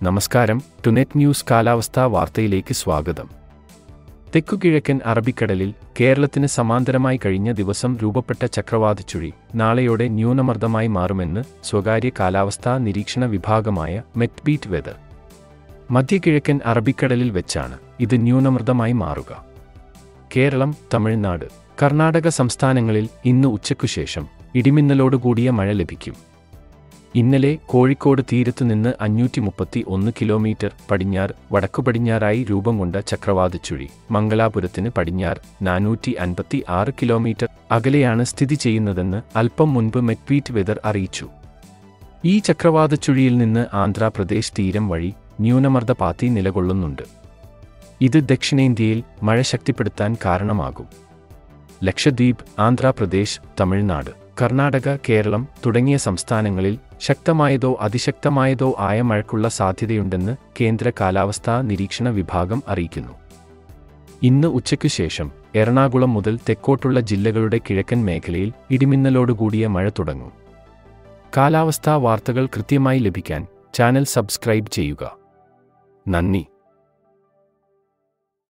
നമസ്കാരം ടുനെറ്റ് ന്യൂസ് കാലാവസ്ഥാ വാർത്തയിലേക്ക് സ്വാഗതം തെക്കുകിഴക്കൻ അറബിക്കടലിൽ കേരളത്തിന് സമാന്തരമായി കഴിഞ്ഞ ദിവസം രൂപപ്പെട്ട ചക്രവാതച്ചുഴി നാളെയോടെ ന്യൂനമർദ്ദമായി മാറുമെന്ന് സ്വകാര്യ കാലാവസ്ഥാ നിരീക്ഷണ വിഭാഗമായ മെറ്റ്ബീറ്റ് വെതർ മധ്യകിഴക്കൻ അറബിക്കടലിൽ വെച്ചാണ് ഇത് ന്യൂനമർദ്ദമായി മാറുക കേരളം തമിഴ്നാട് കർണാടക സംസ്ഥാനങ്ങളിൽ ഇന്ന് ഉച്ചയ്ക്കുശേഷം ഇടിമിന്നലോടുകൂടിയ മഴ ലഭിക്കും ഇന്നലെ കോഴിക്കോട് തീരത്തുനിന്ന് അഞ്ഞൂറ്റി മുപ്പത്തി ഒന്ന് കിലോമീറ്റർ പടിഞ്ഞാറ് വടക്കുപടിഞ്ഞാറായി രൂപം കൊണ്ട ചക്രവാതച്ചുഴി മംഗലാപുരത്തിന് പടിഞ്ഞാറ് നാനൂറ്റി അൻപത്തി ആറ് കിലോമീറ്റർ അകലെയാണ് സ്ഥിതി ചെയ്യുന്നതെന്ന് അല്പം മുൻപ് മെറ്റ്വീറ്റ് വെതർ അറിയിച്ചു ഈ ചക്രവാതച്ചുഴിയിൽ നിന്ന് ആന്ധ്രാപ്രദേശ് തീരം വഴി ന്യൂനമർദ്ദ പാത്തി നിലകൊള്ളുന്നുണ്ട് ഇത് ദക്ഷിണേന്ത്യയിൽ മഴ ശക്തിപ്പെടുത്താൻ കാരണമാകും ലക്ഷദ്വീപ് ആന്ധ്രാപ്രദേശ് തമിഴ്നാട് കർണാടക കേരളം തുടങ്ങിയ സംസ്ഥാനങ്ങളിൽ ശക്തമായതോ അതിശക്തമായതോ ആയ മഴയ്ക്കുള്ള സാധ്യതയുണ്ടെന്ന് കേന്ദ്ര കാലാവസ്ഥാ നിരീക്ഷണ വിഭാഗം അറിയിക്കുന്നു ഇന്ന് ഉച്ചയ്ക്കു ശേഷം എറണാകുളം മുതൽ തെക്കോട്ടുള്ള ജില്ലകളുടെ കിഴക്കൻ മേഖലയിൽ ഇടിമിന്നലോടുകൂടിയ മഴ തുടങ്ങും കാലാവസ്ഥാ വാർത്തകൾ കൃത്യമായി ലഭിക്കാൻ ചാനൽ സബ്സ്ക്രൈബ് ചെയ്യുക നന്ദി